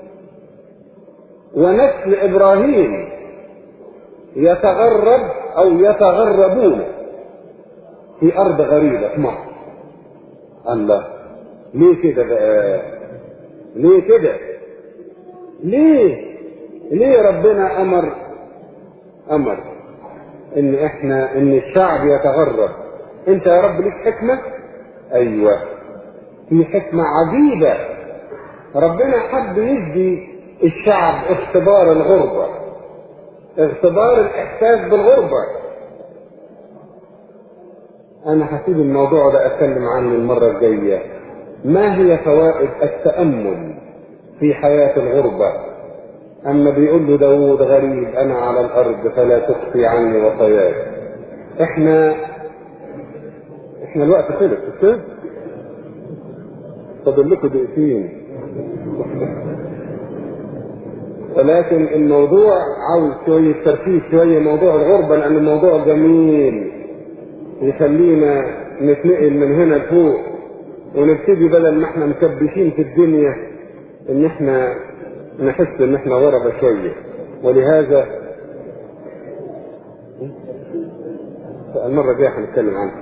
ونسل إبراهيم يتغرب أو يتغربون في أرض غريبة في مصر الله ليه كده بقى ليه كده ليه ليه ربنا أمر أمر إن إحنا إن الشعب يتغرب أنت يا رب ليك حكمة أيوه في حكمة عجيبة ربنا حب يدي الشعب اختبار الغربة اختبار الإحساس بالغربة أنا هسيب الموضوع ده أتكلم عنه المرة الجاية ما هي فوائد التأمل في حياة الغربة أما بيقول له داود غريب أنا على الأرض فلا تخفي عني وصاياي إحنا إحنا الوقت خلص مش فاضل لكم دقيقتين ولكن الموضوع عاوز شوية تركيز شوية موضوع الغربة لأن الموضوع جميل يخلينا نتنقل من هنا لفوق ونبتدي بدل ما احنا مكبشين في الدنيا ان احنا نحس ان احنا غربة شوية ولهذا المرة الجاية هنتكلم عنها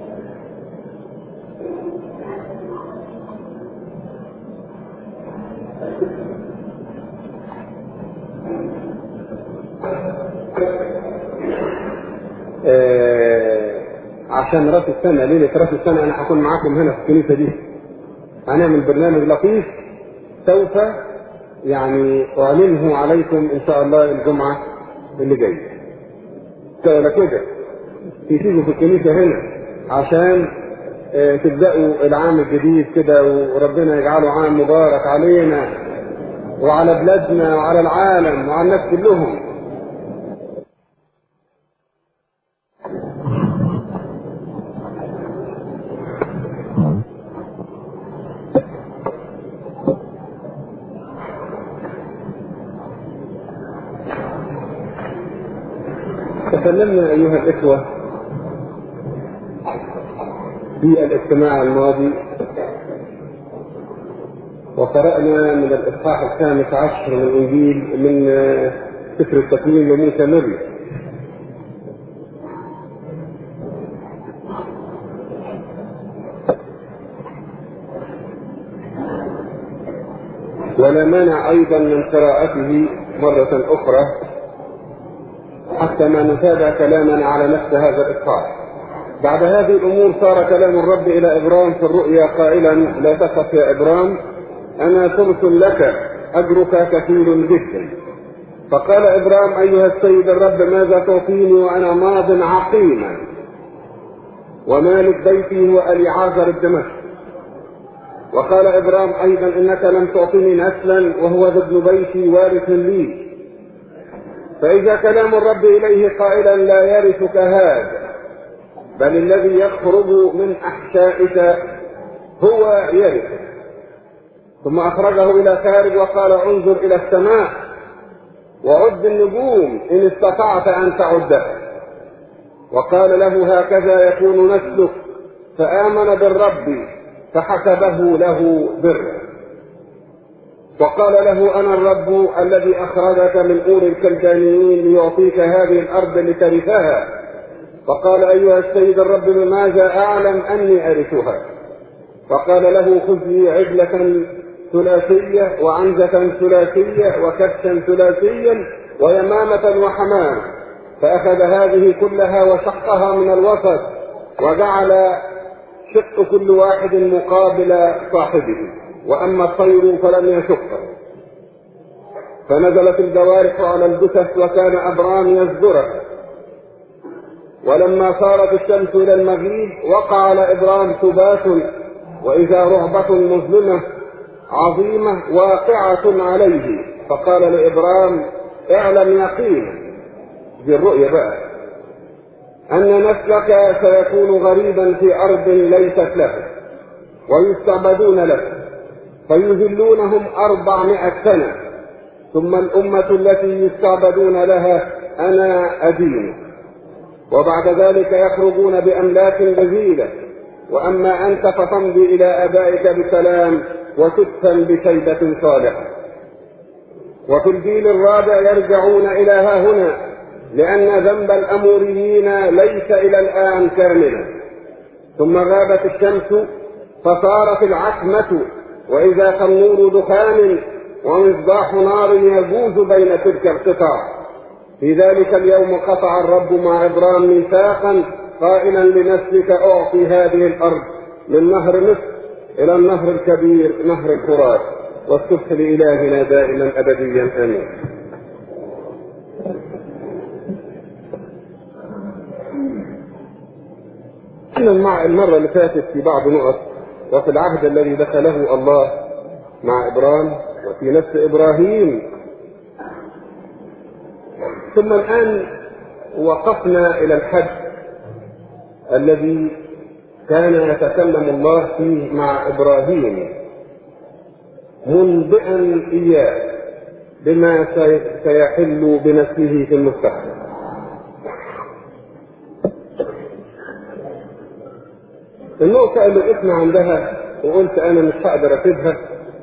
آه عشان راس السنه ليله راس السنه انا هكون معاكم هنا في الكنيسه دي هنعمل برنامج لطيف سوف يعني اعلنه عليكم ان شاء الله الجمعه اللي جايه ولا كده تيجوا في الكنيسه هنا عشان آه تبداوا العام الجديد كده وربنا يجعله عام مبارك علينا وعلى بلادنا وعلى العالم وعلى الناس كلهم تكلمنا أيها الإخوة في الاجتماع الماضي وقرأنا من الإصحاح الخامس عشر من الإنجيل من سفر التكوين لموسى مريم ولا مانع أيضا من قراءته مرة أخرى حتى ما نتابع كلامنا على نفس هذا الإصحاح بعد هذه الأمور صار كلام الرب إلى إبرام في الرؤيا قائلا لا تخف يا إبرام أنا ثلث لك أجرك كثير جدا فقال إبرام أيها السيد الرب ماذا تعطيني وأنا ماض عقيما ومالك بيتي هو أليعازر الدمشق وقال إبرام أيضا إنك لم تعطني نسلا وهو ذا ابن بيتي وارث لي فإذا كلام الرب إليه قائلا لا يرثك هذا بل الذي يخرج من أحشائك هو يرثك ثم أخرجه إلى خارج وقال انظر إلى السماء وعد النجوم إن استطعت أن تعدها وقال له هكذا يكون نسلك فآمن بالرب فحسبه له برا وقال له أنا الرب الذي أخرجك من أور الكلدانيين ليعطيك هذه الأرض لترثها فقال أيها السيد الرب بماذا أعلم أني أرثها فقال له خذ لي عجلة ثلاثية وعنزة ثلاثية وكبشا ثلاثيا ويمامة وحمام فأخذ هذه كلها وشقها من الوسط وجعل شق كل واحد مقابل صاحبه وأما الطير فلم يشقه فنزلت الجوارح على الجثث وكان أبرام يزدره ولما صارت الشمس إلى المغيب وقع على إبرام سبات وإذا رهبة مظلمة عظيمة واقعة عليه فقال لإبرام اعلم يقينا دي الرؤية بقى أن نسلك سيكون غريبا في أرض ليست له ويستعبدون له فيذلونهم أربعمائة سنة ثم الأمة التي يستعبدون لها أنا أدين وبعد ذلك يخرجون بأملاك جزيلة وأما أنت فتمضي إلى أبائك بسلام وتدفن بشيبة صالحة وفي الجيل الرابع يرجعون إلى ها هنا لأن ذنب الأموريين ليس إلى الآن كاملا ثم غابت الشمس فصارت العتمة وإذا تنور دخان ومصباح نار يجوز بين تلك القطع في ذلك اليوم قطع الرب مع إبرام ميثاقا قائلا لنسلك أعطي هذه الأرض من نهر مصر إلى النهر الكبير نهر الفرات والصبح لإلهنا دائما أبديا آمين كنا المرة اللي فاتت في بعض نقط وفي العهد الذي دخله الله مع إبرام وفي نفس إبراهيم ثم الآن وقفنا إلى الحج الذي كان يتكلم الله فيه مع إبراهيم منبئا إياه بما سيحل بنفسه في المستقبل النقطة اللي وقفنا عندها وقلت أنا مش هقدر أسيبها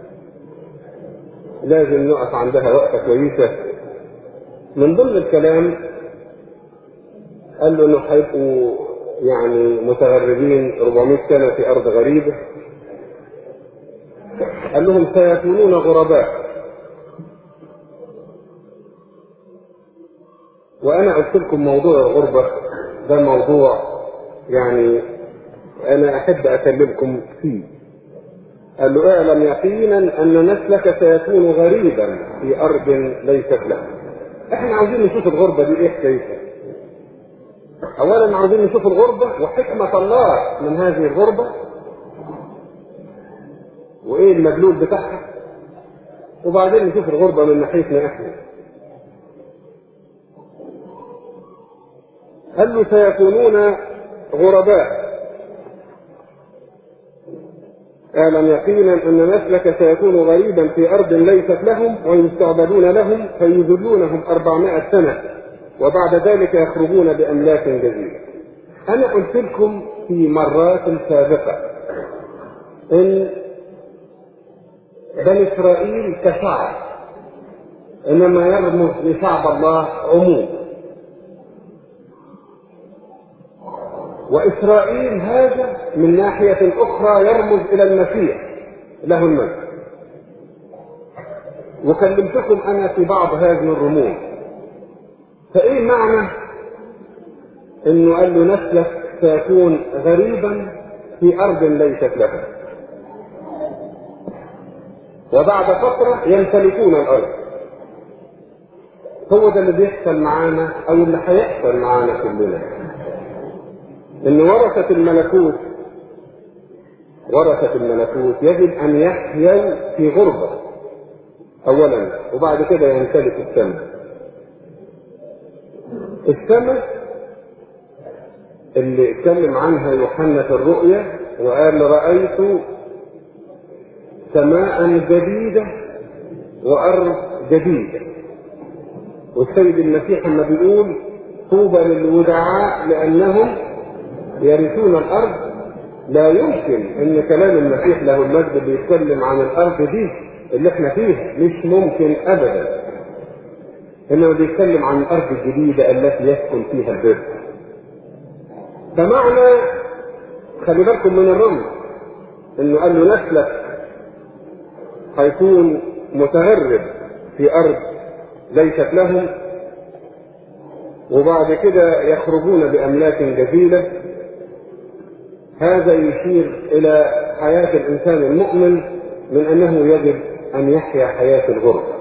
لازم نقف عندها وقفة كويسة من ضمن الكلام قال له انه هيبقوا يعني متغربين 400 سنة في أرض غريبة قال لهم سيكونون غرباء وأنا قلت لكم موضوع الغربة ده موضوع يعني أنا أحب أكلمكم فيه قال له اعلم يقينا أن نسلك سيكون غريبا في أرض ليست له احنا عاوزين نشوف الغربة دي ايه حكايتها اولا عاوزين نشوف الغربة وحكمة الله من هذه الغربة وايه المدلول بتاعها وبعدين نشوف الغربة من ناحيتنا احنا قال له سيكونون غرباء اعلم يقينا ان نسلك سيكون غريبا في ارض ليست لهم ويستعبدون لهم فيذلونهم أربعمائة سنة وبعد ذلك يخرجون بأملاك جزيلة أنا قلت لكم في مرات سابقة إن بني إسرائيل كشعب إنما يرمز لشعب الله عموم وإسرائيل هذا من ناحية أخرى يرمز إلى المسيح له المجد وكلمتكم أنا في بعض هذه الرموز فإيه معنى إنه قال له نسلك سيكون غريبا في أرض ليست له وبعد فترة يمتلكون الأرض هو ده اللي بيحصل معانا أو اللي هيحصل معانا كلنا ان ورثة الملكوت ورثة الملكوت يجب ان يحيوا في غربة اولا وبعد كده يمتلك السماء السماء اللي اتكلم عنها يوحنا في الرؤيا وقال رأيت سماء جديدة وأرض جديدة والسيد المسيح لما بيقول طوبى للودعاء لأنهم يرثون الارض لا يمكن ان كلام المسيح له المجد بيتكلم عن الارض دي اللي احنا فيها مش ممكن ابدا انما بيتكلم عن الارض الجديده التي يسكن فيها البر فمعنى خلي بالكم من الرمز انه قال له نسلك هيكون متغرب في ارض ليست لهم وبعد كده يخرجون باملاك جزيله هذا يشير الى حياه الانسان المؤمن من انه يجب ان يحيا حياه الغربه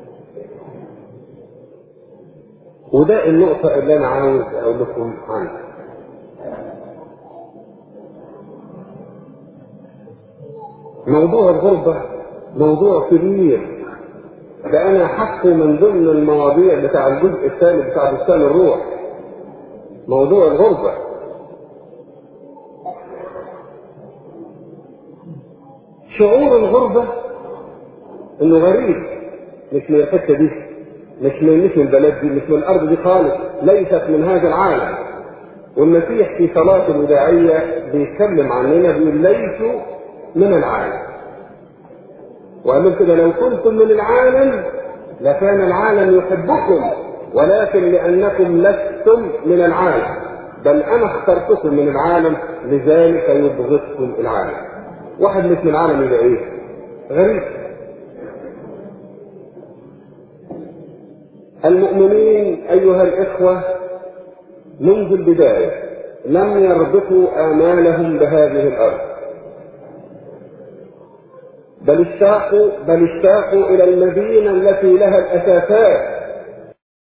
وده النقطه اللي انا عاوز اقول لكم عنها موضوع الغربة موضوع كبير ده أنا حقه من ضمن المواضيع بتاع الجزء الثاني بتاع بستان الروح موضوع الغربة شعور الغربة إنه غريب مش من الحتة دي مش من مش من البلد دي مش من الأرض دي خالص ليست من هذا العالم والمسيح في صلاة الوداعية بيتكلم عننا بيقول ليسوا من العالم وقال لهم كده لو كنتم من العالم لكان العالم يحبكم ولكن لأنكم لستم من العالم بل أنا اخترتكم من العالم لذلك يبغضكم العالم واحد مش من العالم يبقى إيه؟ غريب المؤمنين أيها الإخوة منذ البداية لم يربطوا آمالهم بهذه الأرض بل اشتاقوا بل اشتاقوا الى المدينه التي لها الاساسات